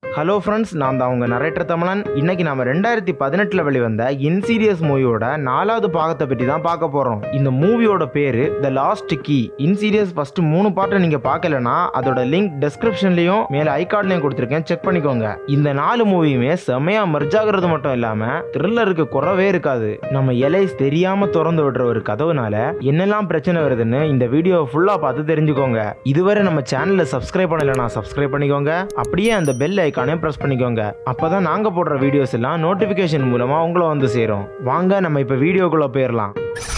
hello friends நான் தான் உங்க நரேட்டர் தமிழன் இன்னைக்கு நாம ரெண்டாயிரத்தி பதினெட்டில் வெளிவந்த இன்சீரியஸ் மூவியோட நாலாவது பாகத்தை பற்றி தான் பார்க்க போறோம் இந்த மூவியோட பேரு the last key Insidious first மூணு பாட்டை நீங்க பார்க்கலனா அதோட லிங்க் டெஸ்கிரிப்ஷன்லயும் மேல ஐகார்ட்லயும் கொடுத்துருக்கேன் செக் பண்ணிக்கோங்க இந்த நாலு மூவியுமே செமையா merge ஆகுறது மட்டும் இல்லாம த்ரில்லருக்கு குறவே இருக்காது நம்ம எலைஸ் தெரியாம திறந்து விடுற ஒரு கதவுனால என்னெல்லாம் பிரச்சனை வருதுன்னு இந்த வீடியோ ஃபுல்லா பார்த்து தெரிஞ்சுக்கோங்க இதுவரை நம்ம சேனலை சப்ஸ்கிரைப் பண்ணலைன்னா சப்ஸ்கிரைப் பண்ணிக்கோங்க அப்படியே அந்த பெல் ஐக்கானையும் ப்ரெஸ் பண்ணிக்கோங்க அப்பதான் நாங்க போடுற வீடியோஸ் எல்லாம் நோட்டிபிகேஷன் மூலமா உங்களை வந்து சேரும் வாங்க நம்ம இப்ப வீடியோக்குள்ள போயிடலாம்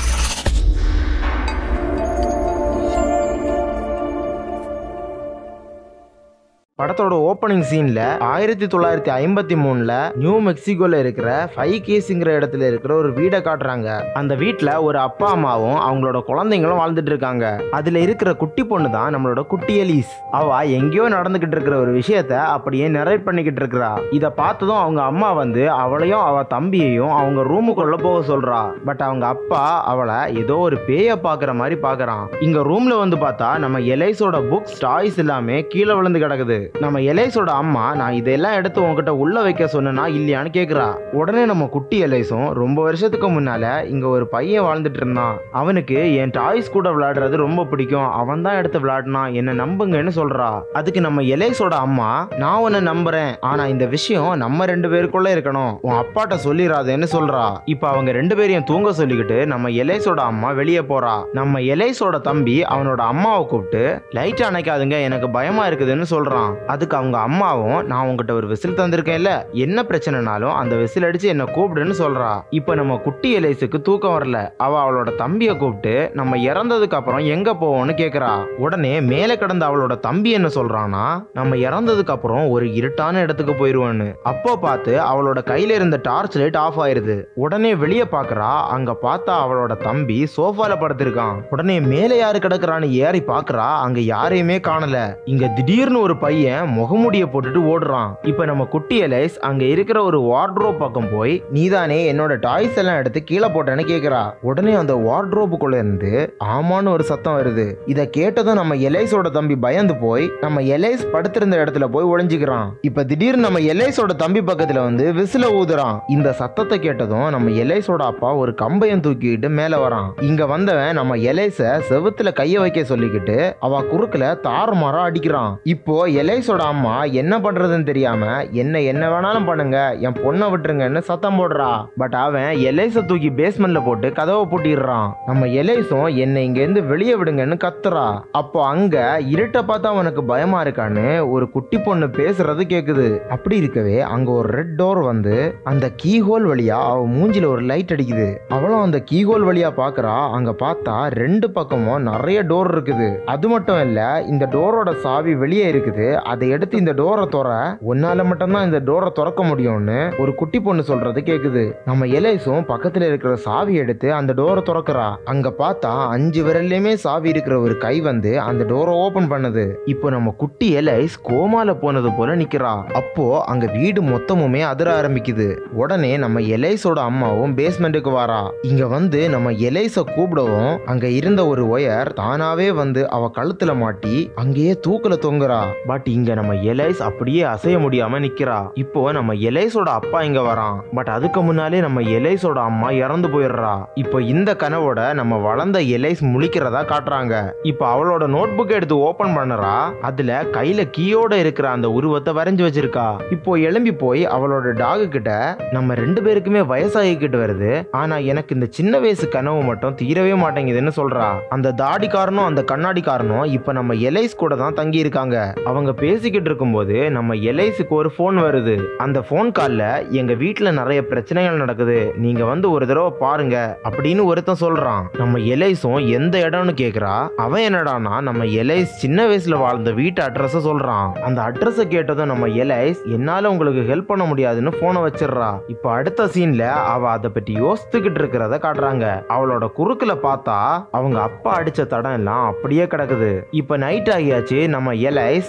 படத்தோட ஓப்பனிங் சீன்ல ஆயிரத்தி தொள்ளாயிரத்தி ஐம்பத்தி மூணுல நியூ மெக்சிகோல இருக்கிற ஃபைவ் கேஸுங்கிற இடத்துல இருக்கிற ஒரு வீடை காட்டுறாங்க அந்த வீட்ல ஒரு அப்பா அம்மாவும் அவங்களோட குழந்தைங்களும் வாழ்ந்துட்டு இருக்காங்க அதுல இருக்கிற குட்டி பொண்ணு தான் நம்மளோட குட்டி எலிஸ் அவ எங்கேயோ நடந்துகிட்டு இருக்கிற ஒரு விஷயத்த அப்படியே நரேட் பண்ணிக்கிட்டு இருக்கிறா இத பார்த்ததும் அவங்க அம்மா வந்து அவளையும் அவ தம்பியையும் அவங்க ரூமுக்குள்ள போக சொல்றா பட் அவங்க அப்பா அவளை ஏதோ ஒரு பேய பாக்குற மாதிரி பாக்குறான் இங்க ரூம்ல வந்து பார்த்தா நம்ம எலைஸோட புக்ஸ் டாய்ஸ் எல்லாமே கீழே விழுந்து கிடக்குது நம்ம எலைஸோட அம்மா நான் இதெல்லாம் எடுத்து உன்கிட்ட உள்ள வைக்க சொன்னா இல்லையான்னு கேக்குறா உடனே நம்ம குட்டி எலைஸும் ரொம்ப வருஷத்துக்கு முன்னால இங்க ஒரு பையன் வாழ்ந்துட்டு இருந்தான் அவனுக்கு என் டாய்ஸ் கூட விளையாடுறது ரொம்ப பிடிக்கும் அவன் தான் எடுத்து விளையாடினான் என்ன நம்புங்கன்னு சொல்றா அதுக்கு நம்ம எலைஸோட அம்மா நான் உன்னை நம்புறேன் ஆனா இந்த விஷயம் நம்ம ரெண்டு பேருக்குள்ள இருக்கணும் உன் அப்பாட்ட சொல்லிடாதேன்னு சொல்றா இப்ப அவங்க ரெண்டு பேரையும் தூங்க சொல்லிக்கிட்டு நம்ம எலைஸோட அம்மா வெளியே போறா நம்ம எலைஸோட தம்பி அவனோட அம்மாவை கூப்பிட்டு லைட் அணைக்காதுங்க எனக்கு பயமா இருக்குதுன்னு சொல்றான் அதுக்கு அவங்க அம்மாவும் நான் உங்ககிட்ட ஒரு விசில் தந்திருக்கேன்ல என்ன பிரச்சனைனாலும் அந்த விசில் அடிச்சு என்ன கூப்பிடுன்னு சொல்றா இப்ப நம்ம குட்டி எலைஸுக்கு தூக்கம் வரல அவ அவளோட தம்பியை கூப்பிட்டு நம்ம இறந்ததுக்கு அப்புறம் எங்க போவோம்னு கேக்குறா உடனே மேலே கிடந்த அவளோட தம்பி என்ன சொல்றான்னா நம்ம இறந்ததுக்கு அப்புறம் ஒரு இருட்டான இடத்துக்கு போயிருவோன்னு அப்போ பார்த்து அவளோட கையில இருந்த டார்ச் லைட் ஆஃப் ஆயிருது உடனே வெளியே பாக்குறா அங்க பார்த்தா அவளோட தம்பி சோஃபால படுத்திருக்கான் உடனே மேலே யாரு கிடக்குறான்னு ஏறி பாக்குறா அங்க யாரையுமே காணல இங்க திடீர்னு ஒரு பையன் முகமூடிய போட்டுட்டு ஓடுறான் இப்ப நம்ம குட்டி எலைஸ் அங்க இருக்கிற ஒரு வார்ட்ரோப் பக்கம் போய் நீதானே என்னோட டாய்ஸ் எல்லாம் எடுத்து கீழே போட்டேன்னு கேக்குறா உடனே அந்த வார்ட்ரோப்புக்குள்ள இருந்து ஆமான்னு ஒரு சத்தம் வருது இத கேட்டதும் நம்ம எலைஸோட தம்பி பயந்து போய் நம்ம எலைஸ் படுத்திருந்த இடத்துல போய் ஒளிஞ்சுக்கிறான் இப்ப திடீர்னு நம்ம எலைஸோட தம்பி பக்கத்துல வந்து விசில ஊதுறான் இந்த சத்தத்தை கேட்டதும் நம்ம எலைஸோட அப்பா ஒரு கம்பையும் தூக்கிட்டு மேல வரான் இங்க வந்தவன் நம்ம எலைஸ செவுத்துல கைய வைக்க சொல்லிக்கிட்டு அவ குறுக்குல தாறுமாறா அடிக்கிறான் இப்போ எலைஸோட அம்மா என்ன பண்றதுன்னு தெரியாம என்ன என்ன வேணாலும் பண்ணுங்க என் பொண்ணை விட்டுருங்கன்னு சத்தம் போடுறா பட் அவன் எலைஸ தூக்கி பேஸ்மெண்ட்ல போட்டு கதவை பூட்டிடுறான் நம்ம எலைஸும் என்னை இங்க இருந்து வெளியே விடுங்கன்னு கத்துறா அப்போ அங்க இருட்டை பார்த்தா அவனுக்கு பயமா இருக்கான்னு ஒரு குட்டி பொண்ணு பேசுறது கேக்குது அப்படி இருக்கவே அங்க ஒரு ரெட் டோர் வந்து அந்த கீ ஹோல் வழியா அவ மூஞ்சில ஒரு லைட் அடிக்குது அவளும் அந்த கீ ஹோல் வழியா பாக்குறா அங்க பார்த்தா ரெண்டு பக்கமும் நிறைய டோர் இருக்குது அது மட்டும் இல்ல இந்த டோரோட சாவி வெளியே இருக்குது அதை எடுத்து இந்த டோரை துற உன்னால மட்டும்தான் இந்த டோரை திறக்க முடியும்னு ஒரு குட்டி பொண்ணு சொல்றது கேக்குது நம்ம எலைஸும் பக்கத்துல இருக்கிற சாவி எடுத்து அந்த டோரை திறக்கிறா அங்க பார்த்தா அஞ்சு விரல்லையுமே சாவி இருக்கிற ஒரு கை வந்து அந்த டோரை ஓபன் பண்ணுது இப்போ நம்ம குட்டி எலைஸ் கோமால போனது போல நிக்கிறா அப்போ அங்க வீடு மொத்தமுமே அதிர ஆரம்பிக்குது உடனே நம்ம எலைஸோட அம்மாவும் பேஸ்மெண்ட்டுக்கு வாரா இங்க வந்து நம்ம எலைஸ கூப்பிடவும் அங்க இருந்த ஒரு ஒயர் தானாவே வந்து அவ கழுத்துல மாட்டி அங்கேயே தூக்குல தொங்குறா பட் இங்க நம்ம எலைஸ் அப்படியே அசைய முடியாம நிக்கிறா இப்போ நம்ம எலைஸோட அப்பா இங்க வரான் பட் அதுக்கு முன்னாலே நம்ம எலைஸோட அம்மா இறந்து போயிடுறா இப்போ இந்த கனவோட நம்ம வளர்ந்த எலைஸ் முழிக்கிறதா காட்டுறாங்க இப்போ அவளோட நோட் புக் எடுத்து ஓபன் பண்ணுறா அதுல கையில கீயோட இருக்கிற அந்த உருவத்தை வரைஞ்சு வச்சிருக்கா இப்போ எழும்பி போய் அவளோட டாகு கிட்ட நம்ம ரெண்டு பேருக்குமே வயசாகிக்கிட்டு வருது ஆனா எனக்கு இந்த சின்ன வயசு கனவு மட்டும் தீரவே மாட்டேங்குதுன்னு சொல்றா அந்த தாடிக்காரனும் அந்த கண்ணாடிக்காரனும் இப்ப நம்ம எலைஸ் கூட தான் தங்கி இருக்காங்க அவங்க பேசிக்கிட்டு இருக்கும்போது நம்ம எலைஸுக்கு ஒரு ஃபோன் வருது அந்த ஃபோன் கால்ல எங்க வீட்ல நிறைய பிரச்சனைகள் நடக்குது நீங்க வந்து ஒரு தடவை பாருங்க அப்படின்னு ஒருத்தன் சொல்றான் நம்ம எலைஸும் எந்த இடம்னு கேக்குறா அவன் என்னடானா நம்ம எலைஸ் சின்ன வயசுல வாழ்ந்த வீட்டு அட்ரஸ சொல்றான் அந்த அட்ரஸ கேட்டதும் நம்ம எலைஸ் என்னால உங்களுக்கு ஹெல்ப் பண்ண முடியாதுன்னு போனை வச்சிடுறா இப்போ அடுத்த சீன்ல அவ அதை பத்தி யோசித்துக்கிட்டு இருக்கிறத காட்டுறாங்க அவளோட குறுக்குல பார்த்தா அவங்க அப்பா அடிச்ச தடம் எல்லாம் அப்படியே கிடக்குது இப்போ நைட் ஆகியாச்சு நம்ம எலைஸ் அவ கூட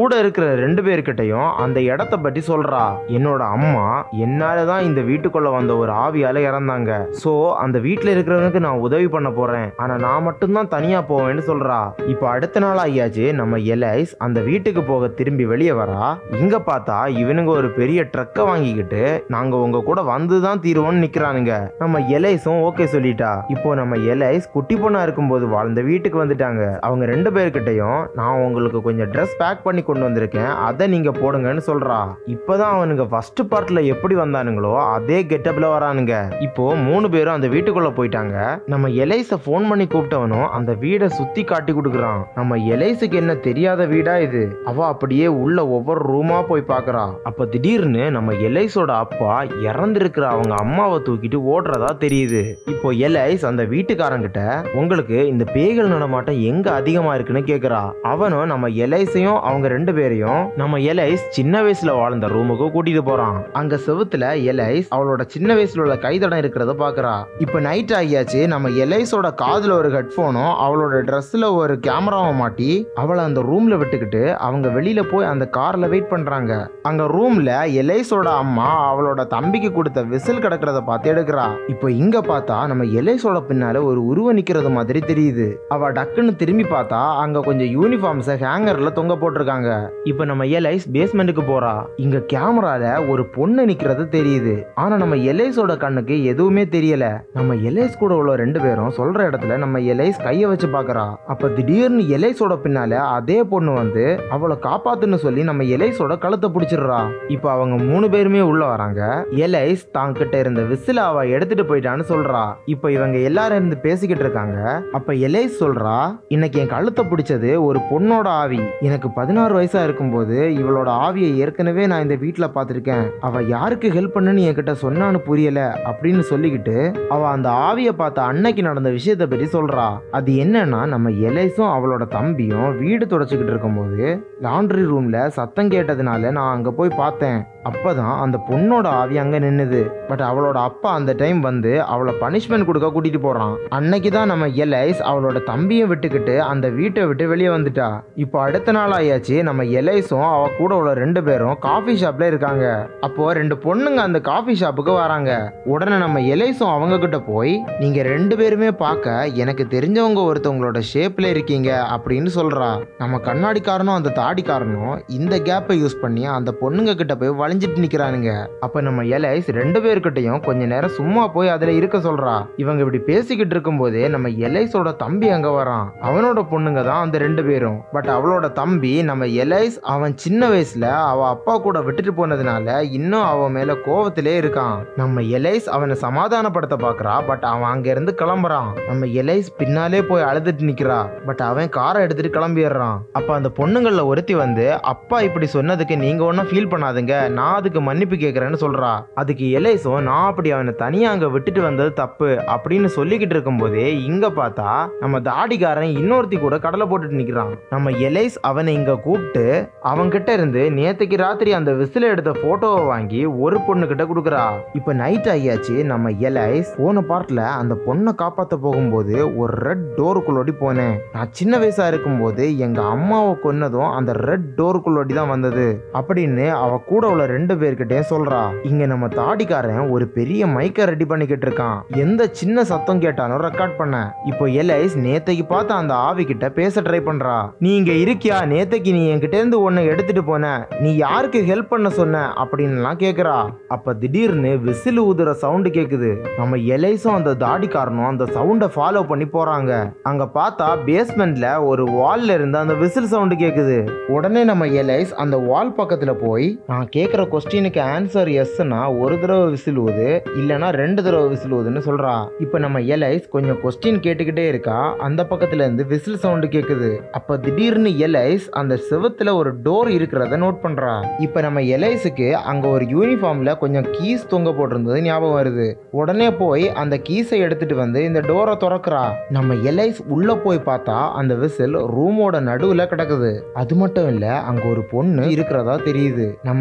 கூட இருக்கிற ரெண்டு பேர்கிட்டயும் அந்த இடத்த பத்தி சொல்றா என்னோட அம்மா என்னால தான் இந்த வீட்டுக்குள்ள வந்த ஒரு ஆவியால இறந்தாங்க சோ அந்த வீட்டுல இருக்கிறவனுக்கு நான் உதவி பண்ண போறேன் ஆனா நான் மட்டும்தான் தனியா போவேன்னு சொல்றா இப்போ அடுத்த நாள் ஆகியாச்சு நம்ம எலைஸ் அந்த வீட்டுக்கு போக திரும்பி வெளியே வரா இங்க பார்த்தா இவனுங்க ஒரு பெரிய ட்ரக்கை வாங்கிக்கிட்டு நாங்க உங்க கூட வந்து தான் தீருவோம்னு நிக்கிறானுங்க நம்ம எலைஸும் ஓகே சொல்லிட்டா இப்போ நம்ம எலைஸ் குட்டி பொண்ணா இருக்கும்போது வாழ்ந்த வீட்டுக்கு வந்துட்டாங்க அவங்க ரெண்டு பேர்கிட்டயும் நான் உங்களுக்கு கொஞ்சம் ட்ரெஸ் பேக் பண்ணி கொண்டு வந்திருக்கேன் அதை நீங்க போடுங்கன்னு சொல்றா இப்பதான் அவனுங்க ஃபர்ஸ்ட் பார்ட்ல எப்படி வந்தானுங்களோ அதே கெட்டப்ல வரானுங்க இப்போ மூணு பேரும் அந்த வீட்டுக்குள்ள போயிட்டாங்க நம்ம எலைஸ ஃபோன் பண்ணி கூப்பிட்டவனும் அந்த வீடை சுத்தி காட்டி கொடுக்குறான் நம்ம எலைஸுக்கு என்ன தெரியாத வீடா இது அவ அப்படியே உள்ள ஒவ்வொரு ரூமா போய் பார்க்கறா அப்ப திடீர்னு நம்ம எலைஸோட அப்பா இறந்திருக்கிற அவங்க அம்மாவை தூக்கிட்டு ஓடுறதா தெரியுது இப்போ எலைஸ் அந்த வீட்டுக்காரங்கிட்ட உங்களுக்கு இந்த பேய்கள் நடமாட்டம் எங்க அதிகமா இருக்குன்னு கேக்குறா அவனும் நம்ம எலைஸையும் அவங்க ரெண்டு பேரையும் நம்ம எலைஸ் சின்ன வயசுல வாழ்ந்த ரூமுக்கு கூட்டிட்டு போறான் அங்க செவுத்துல எலைஸ் அவளோட சின்ன வயசுல உள்ள கைதடம் இருக்கிறத பாக்குறா இப்ப நைட் ஆகியாச்சு நம்ம எலைஸோட காதுல ஒரு ஹெட்போனும் அவளோட ட்ரெஸ்ல ஒரு கேமராவை மாட்டி அவளை அந்த ரூம்ல விட்டுக்கிட்டு அவங்க வெளியில போய் அந்த கார்ல வெயிட் பண்றாங்க அங்க ரூம்ல எலைஸோட அம்மா அவளோட தம்பிக்கு கொடுத்த விசில் கிடக்கிறத பார்த்து எடுக்கிறா இப்போ இங்க பார்த்தா நம்ம எலைஸோட பின்னால ஒரு உருவம் நிக்கிறது மாதிரி தெரியுது அவ டக்குன்னு திரும்பி பார்த்தா அங்க கொஞ்சம் யூனிஃபார்ம்ஸை ஹேங்கர்ல தொங்க போட்டிருக்காங்க இப்போ நம்ம எலைஸ் பேஸ்மெண்ட்டுக்கு போறா இங்க கேமரால ஒரு பொண்ணு நிக்கிறது தெரியுது ஆனா நம்ம எலைஸோட கண்ணுக்கு எதுவுமே தெரியல நம்ம எலைஸ் கூட உள்ள ரெண்டு பேரும் சொல்ற இடத்துல நம்ம எலைஸ் கைய வச்சு பாக்குறா அப்ப திடீர்னு எலைஸோட பின்னால அதே பொண்ணு வந்து அவளை காப்பாத்துன்னு சொல்லி நம்ம எலைஸோட கழுத்தை பிடிச்சிடுறா இப்போ அவங்க மூணு பேருமே உள்ள வராங்க எலைஸ் தான் கிட்ட இருந்த விசில அவ எடுத்துட்டு போயிட்டான்னு சொல்றா இப்போ இவங்க எல்லாரும் இருந்து பேசிக்கிட்டு இருக்காங்க அப்ப எலைஸ் சொல்றா இன்னைக்கு என் கழுத்தை பிடிச்சது ஒரு பொண்ணோட ஆவி எனக்கு பதினாறு வயசா இருக்கும்போது இவளோட ஆவியை ஏற்கனவே நான் இந்த வீட்ல பார்த்திருக்கேன் அவ யாருக்கு ஹெல்ப் பண்ணுன்னு என்கிட்ட சொன்னான்னு புரியல அப்படின்னு சொல்லிக்கிட்டு அவ அந்த ஆவியை பார்த்த அன்னைக்கு நடந்த விஷயத்தை பற்றி சொல்றா அது என்னன்னா நம்ம எலைஸும் அவளோட தம்பியும் வீடு தொடச்சிக்கிட்டு இருக்கும்போது லாண்ட்ரி ரூம்ல சத்தம் கேட்டதுனால நான் அங்க போய் பார்த்தேன் அப்பதான் அந்த பொண்ணோட ஆவி அங்க நின்னுது பட் அவளோட அப்பா அந்த டைம் வந்து அவளை பனிஷ்மெண்ட் கொடுக்க கூட்டிட்டு போறான் அன்னைக்கு தான் நம்ம எலைஸ் அவளோட தம்பியை விட்டுக்கிட்டு அந்த வீட்டை விட்டு வெளியே வந்துட்டா இப்போ அடுத்த நாள் ஆயாச்சு நம்ம எலைஸும் அவ கூட உள்ள ரெண்டு பேரும் காஃபி ஷாப்ல இருக்காங்க அப்போ ரெண்டு பொண்ணுங்க அந்த காஃபி ஷாப்புக்கு வராங்க உடனே நம்ம எலைஸும் அவங்க கிட்ட போய் நீங்க ரெண்டு பேருமே பார்க்க எனக்கு தெரிஞ்சவங்க ஒருத்தவங்களோட ஷேப்ல இருக்கீங்க அப்படின்னு சொல்றா நம்ம கண்ணாடிக்காரனும் அந்த தாடிக்காரனும் இந்த கேப்பை யூஸ் பண்ணி அந்த பொண்ணுங்க கிட்ட போய் வளைஞ்சிட்டு நிக்கிறானுங்க அப்ப நம்ம எலைஸ் ரெண்டு பேர்கிட்டயும் கொஞ்ச நேரம் சும்மா போய் அதுல இருக்க சொல்றா இவங்க இப்படி பேசிக்கிட்டு இருக்கும்போதே நம்ம எலைஸோட தம்பி அங்க வரான் அவனோட பொண்ணுங்க தான் அந்த ரெண்டு பேரும் பட் அவளோட தம்பி நம்ம எலைஸ் அவன் சின்ன வயசுல அவ அப்பா கூட விட்டுட்டு போனதுனால இன்னும் அவன் மேல கோவத்திலே இருக்கான் நம்ம எலைஸ் அவனை சமாதானப்படுத்த பாக்குறா பட் அவன் அங்க இருந்து கிளம்புறான் நம்ம எலைஸ் பின்னாலே போய் அழுதுட்டு நிக்கிறா பட் அவன் காரை எடுத்துட்டு கிளம்பிடுறான் அப்ப அந்த பொண்ணுங்கள்ல ஒருத்தி வந்து அப்பா இப்படி சொன்னதுக்கு நீங்க ஒன்றும் ஃபீல் பண்ணாதுங்க நான் அதுக்கு மன்னிப்பு கேட்கறேன்னு சொல்றா அதுக்கு எலைஸும் நான் அப்படி அவனை தனியா அங்க விட்டுட்டு வந்தது தப்பு அப்படின்னு சொல்லிக்கிட்டு இருக்கும்போதே இங்க பார்த்தா நம்ம தாடிக்காரன் இன்னொருத்தி கூட கடலை போட்டுட்டு நிக்கிறான் நம்ம எலைஸ் அவனை இங்க கூப்பிட்டு அவன்கிட்ட இருந்து நேத்துக்கு ராத்திரி அந்த விசில எடுத்த போட்டோவை வாங்கி ஒரு பொண்ணு கிட்ட கொடுக்குறா இப்ப நைட் ஆகியாச்சு நம்ம எலைஸ் போன பார்ட்ல அந்த பொண்ணை காப்பாத்த போகும்போது ஒரு ரெட் டோருக்குள்ளோடி போனேன் நான் சின்ன வயசா இருக்கும்போது எங்க அம்மாவை கொன்னதும் அந்த ரெட் டோருக்குள்ளோடி தான் வந்தது அப்படின்னு அவ கூட உள்ள ரெண்டு பேர்கிட்டயும் சொல்றா இங்க நம்ம தாடிக்காரன் ஒரு பெரிய மைக்கை ரெடி பண்ணிக்கிட்டு இருக்கான் எந்த சின்ன சத்தம் கேட்டாலும் ரெக்கார்ட் பண்ண இப்போ எலைஸ் நேத்தைக்கு பார்த்த அந்த ஆவி கிட்ட பேச ட்ரை பண்றா நீ இங்க இருக்கியா நேத்தைக்கு நீ என்கிட்ட இருந்து ஒன்னு எடுத்துட்டு போன நீ யாருக்கு ஹெல்ப் பண்ண சொன்ன அப்படின்லாம் கேக்குறா அப்ப திடீர்னு விசில் ஊதுற சவுண்டு கேக்குது நம்ம எலைஸும் அந்த தாடிக்காரனும் அந்த சவுண்டை ஃபாலோ பண்ணி போறாங்க அங்க பார்த்தா பேஸ்மெண்ட்ல ஒரு வால்ல இருந்து அந்த விசில் சவுண்டு கேக்குது உடனே நம்ம எலைஸ் அந்த வால் பக்கத்துல போய் நான் கேக்குற கொஸ்டினுக்கு ஆன்சர் எஸ்னா ஒரு தடவை விசில் ஊது இல்லனா ரெண்டு தடவை விசில் ஊதுன்னு சொல்றா இப்போ நம்ம எலைஸ் கொஞ்சம் கொஸ்டின் கேட்டுக்கிட்டே இருக்கா அந்த பக்கத்துல இருந்து விசில் சவுண்டு கேக்குது அப்ப திடீர்னு எலைஸ் அந்த செவுத்துல ஒரு டோர் இருக்கிறத நோட் பண்றா இப்போ நம்ம எலைஸுக்கு அங்க ஒரு யூனிஃபார்ம்ல கொஞ்சம் கீஸ் தொங்க போட்டிருந்தது ஞாபகம் வருது உடனே போய் அந்த கீஸை எடுத்துட்டு வந்து இந்த டோரை திறக்கிறா நம்ம எலைஸ் உள்ள போய் பார்த்தா அந்த விசில் ரூமோட நடுவுல கிடக்குது அது மட்டும் இல்ல அங்க ஒரு பொண்ணு இருக்கிறதா தெரியுது நம்ம எலைஸ்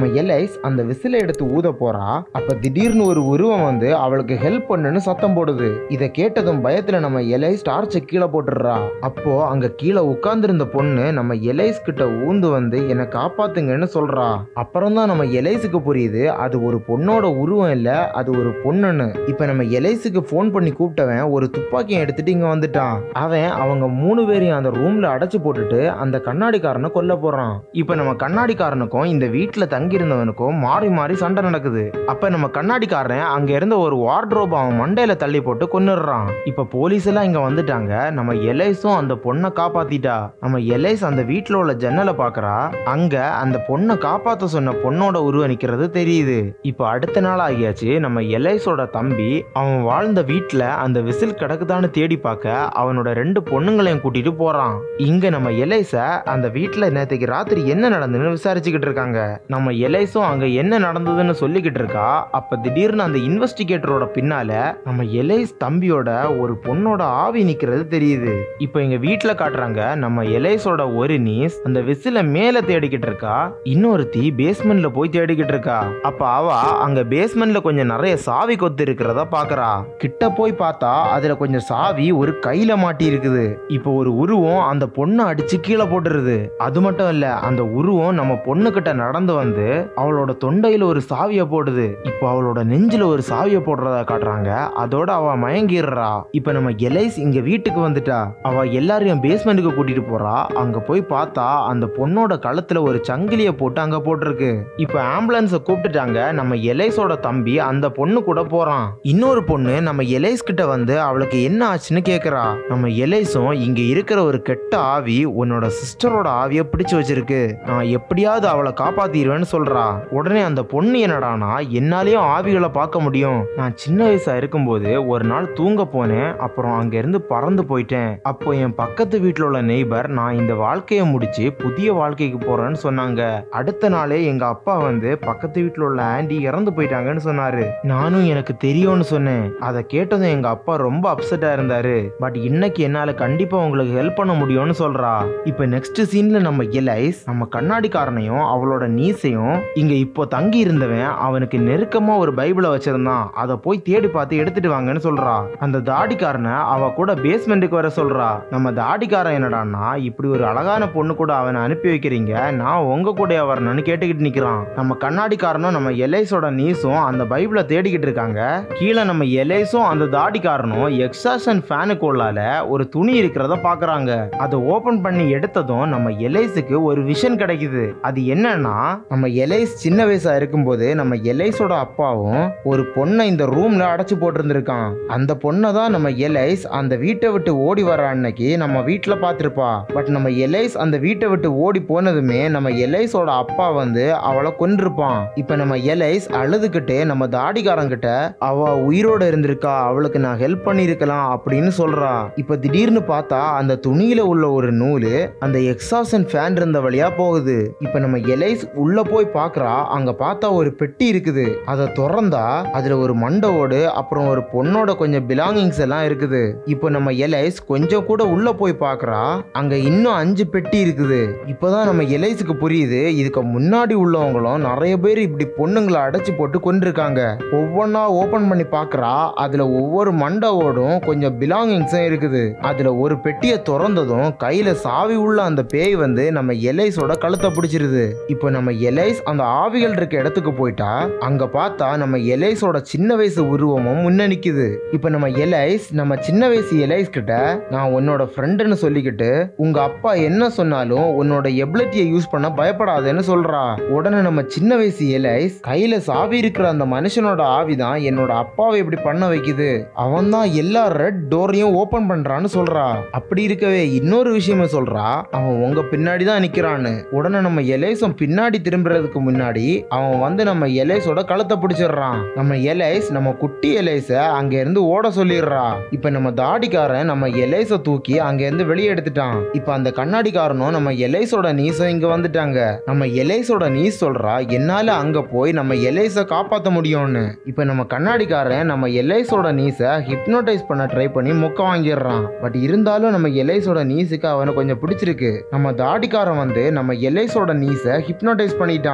எலைஸ் அந்த விசிலை எடுத்து ஊத போறா அப்ப திடீர்னு ஒரு உருவம் வந்து அவளுக்கு ஹெல்ப் பண்ணுன்னு சத்தம் போடுது இதை கேட்டதும் பயத்துல நம்ம எலைஸ் டார்ச்சை கீழே போட்டுடுறா அப்போ அங்க கீழே உட்கார்ந்திருந்த பொண்ணு நம்ம எலைஸ் கிட்ட ஊந்து வந்து என்னை காப்பாத்துங்கன்னு சொல்றா அப்புறம் தான் நம்ம எலைஸுக்கு புரியுது அது ஒரு பொண்ணோட உருவம் இல்ல அது ஒரு பொண்ணுன்னு இப்ப நம்ம எலைஸுக்கு ஃபோன் பண்ணி கூப்பிட்டவன் ஒரு துப்பாக்கியை எடுத்துட்டு இங்க வந்துட்டான் அவன் அவங்க மூணு பேரையும் அந்த ரூம்ல அடைச்சு போட்டுட்டு அந்த கண்ணாடிக்காரனை கொல்ல போறான் இப்ப நம்ம கண்ணாடிக்காரனுக்கும் இந்த வீட்டுல தங்கி இருந்தவனுக்கும் மாறி மாறி சண்டை நடக்குது அப்ப நம்ம கண்ணாடிக்காரன் அங்க இருந்த ஒரு வார்ட்ரோப் அவன் மண்டையில தள்ளி போட்டு கொன்னுடுறான் இப்ப போலீஸ் எல்லாம் இங்க வந்துட்டாங்க நம்ம எலைஸும் அந்த பொண்ணை காப்பாத்திட்டா நம்ம எலைஸ் அந்த வீட்டுல உள்ள ஜன்னலை பாக்குறா அங்க அந்த பொண்ணை காப்பாத்த சொன்ன பொண்ணோட உருவம் நிக்கிறது தெரியுது இப்ப அடுத்த நாள் ஆகியாச்சு நம்ம எலைஸோட தம்பி அவன் வாழ்ந்த வீட்டுல அந்த விசில் கிடக்குதான்னு தேடி பார்க்க அவனோட ரெண்டு பொண்ணுங்களையும் கூட்டிட்டு போறான் இங்க நம்ம எலைஸ அந்த வீட்டுல நேற்றுக்கு ராத்திரி என்ன நடந்துன்னு விசாரிச்சுக்கிட்டு இருக்காங்க நம்ம எலைஸும் அங்க என்ன நடந்ததுன்னு சொல்லிக்கிட்டு இருக்கா அப்ப திடீர்னு அந்த இன்வெஸ்டிகேட்டரோட பின்னால நம்ம எலைஸ் தம்பியோட ஒரு பொண்ணோட ஆவி நிக்கிறது தெரியுது இப்போ எங்க வீட்டுல காட்டுறாங்க நம்ம எலைஸோட ஒரு நீஸ் அந்த விசில மேல தேடிக்கிட்டு இருக்கா இன்னொருத்தி பேஸ்மெண்ட்ல போய் தேடிக்கிட்டு இருக்கா அப்ப அவ அங்க பேஸ்மெண்ட்ல கொஞ்சம் நிறைய சாவி கொத்து இருக்கிறத பாக்குறா கிட்ட போய் பார்த்தா அதுல கொஞ்சம் சாவி ஒரு கையில மாட்டி இருக்குது இப்போ ஒரு உருவம் அந்த பொண்ணை அடிச்சு கீழே போட்டுருது அது மட்டும் இல்ல அந்த உருவம் நம்ம பொண்ணு கிட்ட நடந்து வந்து அவளோட தொண்டையில ஒரு சாவியை போடுது இப்போ அவளோட நெஞ்சில ஒரு சாவியை போடுறதா காட்டுறாங்க அதோட அவ மயங்கிடுறா இப்போ நம்ம எலைஸ் இங்க வீட்டுக்கு வந்துட்டா அவ எல்லாரையும் பேஸ்மெண்ட்டுக்கு கூட்டிட்டு போறா அங்க போய் பார்த்தா அந்த பொண்ணோட கழுத்துல ஒரு சங்கிலியை போட்டு அங்க போட்டிருக்கு இப்போ ஆம்புலன்ஸை கூப்பிட்டுட்டாங்க நம்ம எலைஸோட தம்பி அந்த பொண்ணு கூட போறான் இன்னொரு பொண்ணு நம்ம எலைஸ் கிட்ட வந்து அவளுக்கு என்ன ஆச்சுன்னு கேக்குறா நம்ம எலைஸும் இங்க இருக்கிற ஒரு கெட்ட ஆவி உன்னோட சிஸ்டரோட ஆவியை பிடிச்சு வச்சிருக்கு நான் எப்படியாவது அவளை காப்பாத்திடுவேன்னு சொல்றா உடனே அந்த பொண்ணு என்னடானா என்னாலேயும் ஆவிகளை பார்க்க முடியும் நான் சின்ன வயசா இருக்கும்போது ஒரு நாள் தூங்க போனேன் அப்புறம் அங்க இருந்து பறந்து போயிட்டேன் அப்போ என் பக்கத்து வீட்டில் உள்ள நெய்பர் நான் இந்த வாழ்க்கையை முடிச்சு புதிய வாழ்க்கைக்கு போறேன்னு சொன்னாங்க அடுத்த நாளே எங்க அப்பா வந்து பக்கத்து வீட்டில் உள்ள ஆண்டி இறந்து போயிட்டாங்கன்னு சொன்னாரு நானும் எனக்கு தெரியும்னு சொன்னேன் அதை கேட்டதும் எங்க அப்பா ரொம்ப அப்செட்டா இருந்தாரு பட் இன்னைக்கு என்னால கண்டிப்பா உங்களுக்கு ஹெல்ப் பண்ண முடியும்னு சொல்றா இப்போ நெக்ஸ்ட் சீன்ல நம்ம எலைஸ் நம்ம கண்ணாடிக்காரனையும் அவளோட நீசையும் இங்க இப்போ தங்கி இருந்தவன் அவனுக்கு நெருக்கமா ஒரு பைபிளை வச்சிருந்தான் அதை போய் தேடி பார்த்து எடுத்துட்டு வாங்கன்னு சொல்றா அந்த தாடிக்காரனை அவ கூட பேஸ்மெண்ட்டுக்கு வர சொல்றா நம்ம தாடிக்காரன் என்னடான்னா இப்படி ஒரு அழகான பொண்ணு கூட அவனை அனுப்பி வைக்கிறீங்க நான் உங்க கூட வரணும்னு கேட்டுக்கிட்டு நிக்கிறான் நம்ம கண்ணாடிக்காரனும் நம்ம எலைஸோட நீஸும் அந்த பைபிளை தேடிக்கிட்டு இருக்காங்க கீழே நம்ம எலைஸும் அந்த தாடிக்காரனும் எக்ஸாஷன் ஃபேனுக்குள்ளால ஒரு துணி இருக்கிறத பாக்குறாங்க அதை ஓபன் பண்ணி எடுத்ததும் நம்ம எலைஸுக்கு ஒரு விஷன் கிடைக்குது அது என்னன்னா நம்ம எலைஸ் சின்ன வயசா இருக்கும்போது நம்ம எலைஸோட அப்பாவும் ஒரு பொண்ணை இந்த ரூம்ல அடைச்சு போட்டிருந்திருக்கான் அந்த பொண்ணை தான் நம்ம எலைஸ் அந்த வீட்டை விட்டு ஓடி வர அன்னைக்கு நம்ம வீட்டுல பார்த்திருப்பா பட் நம்ம எலைஸ் அந்த வீட்டை விட்டு ஓடி போனதுமே நம்ம எலைஸோட அப்பா வந்து அவளை கொன்றிருப்பான் இப்ப நம்ம எலைஸ் அழுதுகிட்டே நம்ம தாடிக்காரங்கிட்ட அவ உயிரோட இருந்திருக்கா அவளுக்கு நான் ஹெல்ப் பண்ணியிருக்கலாம் அப்படின்னு சொல்றா இப்ப திடீர்னு பார்த்தா அந்த துணியில உள்ள ஒரு நூலு அந்த எக்ஸாசன் ஃபேன் இருந்த வழியா போகுது இப்ப நம்ம எலைஸ் உள்ள போய் பார்க்கறா அங்க பார்த்தா ஒரு பெட்டி இருக்குது அதை திறந்தா அதுல ஒரு மண்டவோடு அப்புறம் ஒரு பொண்ணோட கொஞ்சம் பிலாங்கிங்ஸ் எல்லாம் இருக்குது இப்போ நம்ம எலைஸ் கொஞ்சம் கூட உள்ள போய் பார்க்கறா அங்க இன்னும் அஞ்சு பெட்டி இருக்குது இப்போதான் நம்ம எலைஸுக்கு புரியுது இதுக்கு முன்னாடி உள்ளவங்களும் நிறைய பேர் இப்படி பொண்ணுங்களை அடைச்சு போட்டு கொண்டிருக்காங்க ஒவ்வொன்றா ஓபன் பண்ணி பார்க்கறா அதுல ஒவ்வொரு மண்டவோடும் கொஞ்சம் பிலாங்கிங்ஸும் இருக்குது அதுல ஒரு பெட்டியை திறந்ததும் கையில சாவி உள்ள அந்த பேய் வந்து நம்ம எலைஸோட கழுத்தை பிடிச்சிருது இப்போ நம்ம எலைஸ் அந்த ஆவிகள் இருக்க இடத்துக்கு போயிட்டா அங்க பார்த்தா நம்ம எலைஸோட சின்ன வயசு உருவமும் முன்ன நிக்குது இப்போ நம்ம எலைஸ் நம்ம சின்ன வயசு எலைஸ் கிட்ட நான் உன்னோட ஃப்ரெண்டுன்னு சொல்லிக்கிட்டு உங்க அப்பா என்ன சொன்னாலும் உன்னோட எபிலிட்டியை யூஸ் பண்ண பயப்படாதேன்னு சொல்றா உடனே நம்ம சின்ன வயசு எலைஸ் கையில சாவி இருக்கிற அந்த மனுஷனோட ஆவி தான் என்னோட அப்பாவை இப்படி பண்ண வைக்குது அவன் தான் எல்லா ரெட் டோரையும் ஓபன் பண்றான்னு சொல்றா அப்படி இருக்கவே இன்னொரு விஷயமும் சொல்றா அவன் உங்க பின்னாடி தான் நிக்கிறான்னு உடனே நம்ம எலைஸும் பின்னாடி திரும்புறதுக்கு முன்னாடி அவன் வந்து நம்ம எலைஸோட கழுத்தை பிடிச்சிடுறான் நம்ம எலைஸ் நம்ம குட்டி எலைஸ அங்க இருந்து ஓட சொல்லிடுறா இப்ப நம்ம தாடிக்காரன் நம்ம எலைஸ தூக்கி அங்க இருந்து வெளியே எடுத்துட்டான் இப்ப அந்த கண்ணாடிக்காரனும் நம்ம எலைஸோட நீஸும் இங்க வந்துட்டாங்க நம்ம எலைஸோட நீஸ் சொல்றா என்னால அங்க போய் நம்ம எலைஸ காப்பாத்த முடியும்னு இப்ப நம்ம கண்ணாடிக்காரன் நம்ம எலைஸோட நீஸ ஹிப்னோடைஸ் பண்ண ட்ரை பண்ணி மொக்க வாங்கிடுறான் பட் இருந்தாலும் நம்ம எலைஸோட நீஸுக்கு அவனை கொஞ்சம் பிடிச்சிருக்கு நம்ம தாடிக்காரன் வந்து நம்ம எலைஸோட நீஸ ஹிப்னோடைஸ் பண்ணிட்டான் நம்ம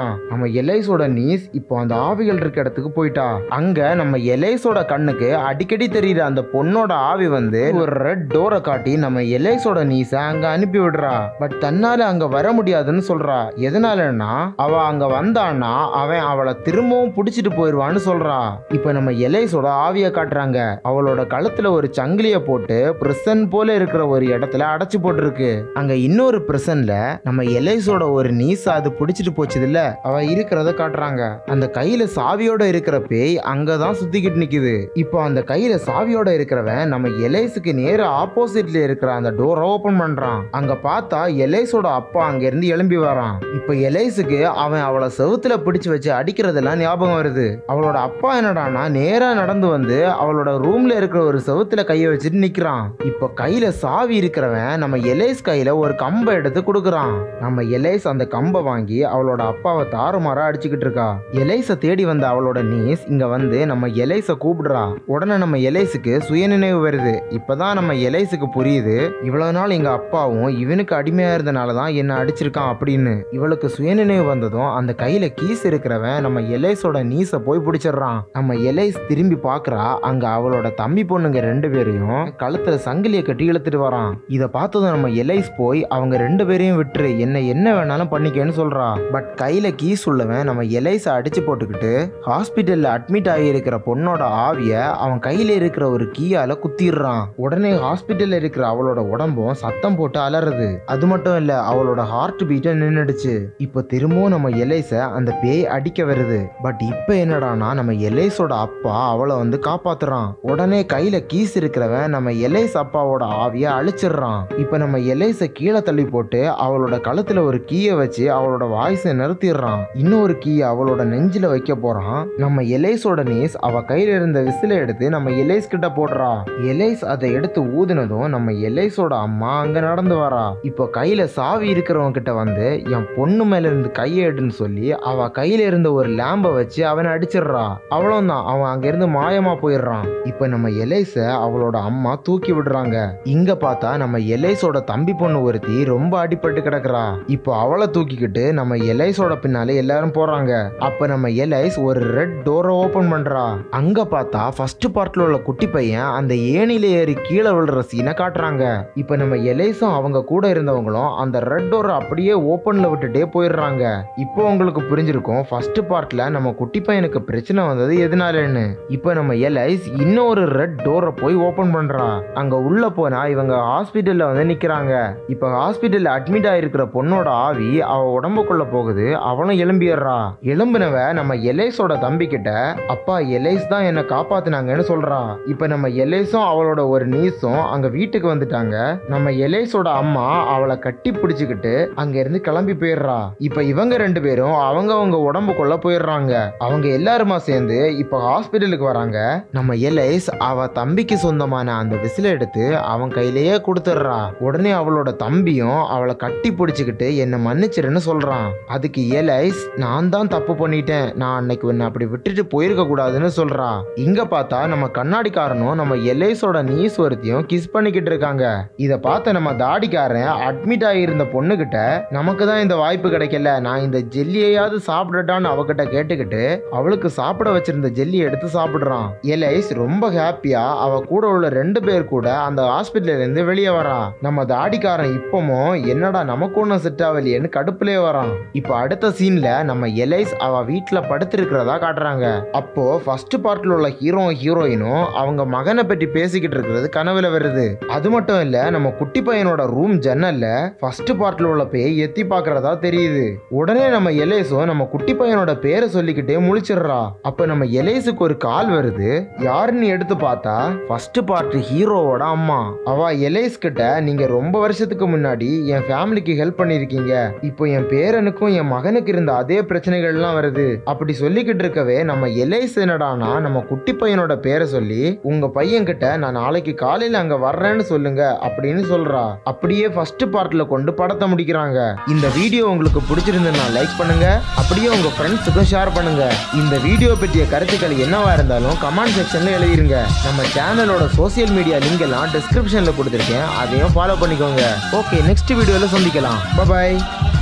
நம்ம எலைஸோட நீஸ் இப்போ அந்த ஆவிகள் இருக்க இடத்துக்கு போயிட்டா அங்க நம்ம எலைஸோட கண்ணுக்கு அடிக்கடி தெரியுற அந்த பொண்ணோட ஆவி வந்து ஒரு ரெட் டோரை காட்டி நம்ம எலைஸோட நீஸை அங்க அனுப்பி விடுறா பட் தன்னால அங்க வர முடியாதுன்னு சொல்றா எதனாலன்னா அவ அங்க வந்தான்னா அவன் அவளை திரும்பவும் பிடிச்சிட்டு போயிடுவான்னு சொல்றா இப்போ நம்ம எலைஸோட ஆவியை காட்டுறாங்க அவளோட கழுத்துல ஒரு சங்கிலிய போட்டு பிரசன் போல இருக்கிற ஒரு இடத்துல அடைச்சு போட்டிருக்கு அங்க இன்னொரு பிரசன்ல நம்ம எலைஸோட ஒரு நீஸ் அது பிடிச்சிட்டு போச்சுது இல்ல அவ இருக்கிறத காட்டுறாங்க அந்த கையில சாவியோட இருக்கிற பேய் அங்கதான் சுத்திக்கிட்டு நிக்குது இப்போ அந்த கையில சாவியோட இருக்கிறவன் நம்ம எலைஸுக்கு நேர ஆப்போசிட்ல இருக்கிற அந்த டோரை ஓபன் பண்றான் அங்க பார்த்தா எலைஸோட அப்பா அங்க இருந்து எழும்பி வரான் இப்போ எலைஸுக்கு அவன் அவளை செவுத்துல பிடிச்சு வச்சு அடிக்கிறதெல்லாம் ஞாபகம் வருது அவளோட அப்பா என்னடானா நேரா நடந்து வந்து அவளோட ரூம்ல இருக்கிற ஒரு செவுத்துல கையை வச்சுட்டு நிக்கிறான் இப்போ கையில சாவி இருக்கிறவன் நம்ம எலைஸ் கையில ஒரு கம்பை எடுத்து கொடுக்குறான் நம்ம எலைஸ் அந்த கம்பை வாங்கி அவளோட அப்பாவை தாறுமாறா அடிச்சுக்கிட்டு இருக்கா எலைஸை தேடி வந்த அவளோட நீஸ் இங்க வந்து நம்ம எலைஸை கூப்பிடுறா உடனே நம்ம எலைஸுக்கு சுயநினைவு வருது இப்பதான் நம்ம எலைஸுக்கு புரியுது இவ்வளவு நாள் எங்க அப்பாவும் இவனுக்கு அடிமையா இருந்தனால தான் என்ன அடிச்சிருக்கான் அப்படின்னு இவளுக்கு சுயநினைவு வந்ததும் அந்த கையில கீஸ் இருக்கிறவன் நம்ம எலைஸோட நீஸை போய் பிடிச்சிடுறான் நம்ம எலைஸ் திரும்பி பார்க்கறா அங்க அவளோட தம்பி பொண்ணுங்க ரெண்டு பேரையும் கழுத்துல சங்கிலியை கட்டி இழுத்துட்டு வரான் இதை பார்த்ததும் நம்ம எலைஸ் போய் அவங்க ரெண்டு பேரையும் விட்டுரு என்ன என்ன வேணாலும் பண்ணிக்கன்னு சொல்றா பட் கையில கீஸ் உள்ளவன் நம்ம எலைஸை அடிச்சு போட்டுக்கிட்டு ஹாஸ்பிட்டல்ல அட்மிட் ஆகி இருக்கிற பொண்ணோட ஆவிய அவன் கையில இருக்கிற ஒரு கீயால குத்திடுறான் உடனே ஹாஸ்பிட்டல்ல இருக்கிற அவளோட உடம்பும் சத்தம் போட்டு அலறுது அது மட்டும் இல்ல அவளோட ஹார்ட் பீட்டும் நின்னுடுச்சு இப்போ திரும்பவும் நம்ம எலைஸ அந்த பேய் அடிக்க வருது பட் இப்போ என்னடானா நம்ம எலைஸோட அப்பா அவளை வந்து காப்பாத்துறான் உடனே கையில கீஸ் இருக்கிறவன் நம்ம எலைஸ் அப்பாவோட ஆவிய அழிச்சிடுறான் இப்போ நம்ம எலைஸ கீழே தள்ளி போட்டு அவளோட கழுத்துல ஒரு கீயை வச்சு அவளோட வாய்ஸை நிறுத்திடுறான் இன்னொரு கீயை அவளோட நெஞ்சில வைக்க போறான் நம்ம எலைஸோட நீஸ் அவ கையில இருந்த விசில எடுத்து நம்ம எலைஸ் கிட்ட போடுறா எலைஸ் அதை எடுத்து ஊதுனதும் நம்ம எலைஸோட அம்மா அங்க நடந்து வரா இப்போ கையில சாவி இருக்கிறவங்க கிட்ட வந்து என் பொண்ணு மேல இருந்து கையை எடுன்னு சொல்லி அவ கையில இருந்த ஒரு லேம்ப வச்சு அவனை அடிச்சிடுறா அவ்வளவுதான் அவன் அங்க இருந்து மாயமா போயிடுறான் இப்போ நம்ம எலைஸ அவளோட அம்மா தூக்கி விடுறாங்க இங்க பார்த்தா நம்ம எலைஸோட தம்பி பொண்ணு ஒருத்தி ரொம்ப அடிபட்டு கிடக்குறா இப்போ அவளை தூக்கிக்கிட்டு நம்ம எலைஸோட பின்னாலே எல்லாரும் போறாங்க அப்ப நம்ம எலைஸ் ஒரு ரெட் டோரை ஓபன் பண்றா அங்க பார்த்தா ஃபர்ஸ்ட் பார்ட்ல உள்ள குட்டி பையன் அந்த ஏணில ஏறி கீழே விழுற சீனை காட்டுறாங்க இப்போ நம்ம எலைஸும் அவங்க கூட இருந்தவங்களும் அந்த ரெட் டோரை அப்படியே ஓப்பன்ல விட்டுட்டே போயிடுறாங்க இப்போ உங்களுக்கு புரிஞ்சிருக்கும் ஃபர்ஸ்ட் பார்ட்ல நம்ம குட்டி பையனுக்கு பிரச்சனை வந்தது எதனாலன்னு இப்போ நம்ம எலைஸ் இன்னொரு ரெட் டோரை போய் ஓபன் பண்றா அங்க உள்ள போனா இவங்க ஹாஸ்பிட்டல்ல வந்து நிக்கிறாங்க இப்போ ஹாஸ்பிட்டல்ல அட்மிட் ஆயிருக்கிற பொண்ணோட ஆவி அவ உடம்புக்குள்ள போகுது அவளும் எலும்பிடுறா எலும்பினவ நம்ம எலைஸோட தம்பி கிட்ட அப்பா எலைஸ் தான் என்னை காப்பாத்துனாங்கன்னு சொல்றா இப்போ நம்ம எலைஸும் அவளோட ஒரு நீஸும் அங்க வீட்டுக்கு வந்துட்டாங்க நம்ம எலைஸோட அம்மா அவளை கட்டி பிடிச்சுக்கிட்டு அங்க இருந்து கிளம்பி போயிடுறா இப்போ இவங்க ரெண்டு பேரும் அவங்க அவங்க உடம்புக்குள்ள போயிடுறாங்க அவங்க எல்லாருமா சேர்ந்து இப்போ ஹாஸ்பிட்டலுக்கு வராங்க நம்ம எலைஸ் அவ தம்பிக்கு சொந்தமான அந்த விசில எடுத்து அவன் கையிலேயே கொடுத்துட்றா உடனே அவளோட தம்பியும் அவளை கட்டி பிடிச்சுக்கிட்டு என்னை மன்னிச்சிருன்னு சொல்றான் அதுக்கு எலைஸ் நான் தான் தப்பு பண்ணிட்டேன் நான் அன்னைக்கு உன்னை அப்படி விட்டுட்டு போயிருக்க கூடாதுன்னு சொல்றா இங்க பார்த்தா நம்ம கண்ணாடிக்காரனும் நம்ம எலைஸோட நீஸ் ஒருத்தியும் கிஸ் பண்ணிக்கிட்டு இருக்காங்க இதை பார்த்த நம்ம தாடிக்காரன் அட்மிட் ஆகியிருந்த பொண்ணுகிட்ட நமக்கு தான் இந்த வாய்ப்பு கிடைக்கல நான் இந்த ஜெல்லியையாவது சாப்பிடட்டான்னு அவகிட்ட கேட்டுக்கிட்டு அவளுக்கு சாப்பிட வச்சிருந்த ஜெல்லி எடுத்து சாப்பிடுறான் எலைஸ் ரொம்ப ஹாப்பியா அவ கூட உள்ள ரெண்டு பேர் கூட அந்த ஹாஸ்பிட்டல்ல இருந்து வெளியே வரா நம்ம தாடிக்காரன் இப்பமும் என்னடா நமக்கு ஒன்றும் செட் ஆகலையேன்னு கடுப்புலயே வரான் இப்போ அடுத்த சீன்ல நம்ம எலைஸ் அவ வீட்டுல படுத்திருக்கிறதா காட்டுறாங்க அப்போ ஃபர்ஸ்ட் பார்ட்ல உள்ள ஹீரோ ஹீரோயினும் அவங்க மகனை பற்றி பேசிக்கிட்டு இருக்கிறது கனவுல வருது அது மட்டும் இல்ல நம்ம குட்டி பையனோட ரூம் ஜன்னல்ல ஃபர்ஸ்ட் பார்ட்ல உள்ள பேய் எத்தி பார்க்கறதா தெரியுது உடனே நம்ம எலேஸும் நம்ம குட்டி பையனோட பேரை சொல்லிக்கிட்டே முழிச்சிடுறா அப்ப நம்ம எலேஸுக்கு ஒரு கால் வருது யாருன்னு எடுத்து பார்த்தா ஃபர்ஸ்ட் பார்ட் ஹீரோவோட அம்மா அவ எலேஸ் கிட்ட நீங்க ரொம்ப வருஷத்துக்கு முன்னாடி என் ஃபேமிலிக்கு ஹெல்ப் பண்ணிருக்கீங்க இப்போ என் பேரனுக்கும் என் மகனுக்கு இருந்த அதே பிரச்சனைகள்லாம் வருது அப்படி சொல்லிக்கிட்டு இருக்கவே நம்ம எலேஸ் என்னடானா நம்ம குட்டி பையனோட பேரை சொல்லி உங்க பையன் கிட்ட நான் நாளைக்கு காலையில அங்க வர்றேன்னு சொல்லுங்க அப்படின்னு சொல்றா அப்படியே ஃபர்ஸ்ட் பார்ட்ல கொண்டு படத்தை முடிக்கிறாங்க இந்த வீடியோ உங்களுக்கு பிடிச்சிருந்ததுன்னா லைக் பண்ணுங்க அப்படியே உங்க ஃப்ரெண்ட்ஸுக்கும் ஷேர் பண்ணுங்க இந்த வீடியோ பற்றிய கருத்துக்கள் என்னவா இருந்தாலும் கமெண்ட் செக்ஷன்ல எழுதிருங்க நம்ம சேனலோட சோஷியல் மீடியா லிங்க் எல்லாம் டிஸ்கிரிப்ஷன்ல கொடுத்துருக்கேன் அதையும் ஃபாலோ பண்ணிக்கோங்க ஓகே நெக்ஸ்ட் வீடியோல சந்திக்கலாம் பாய்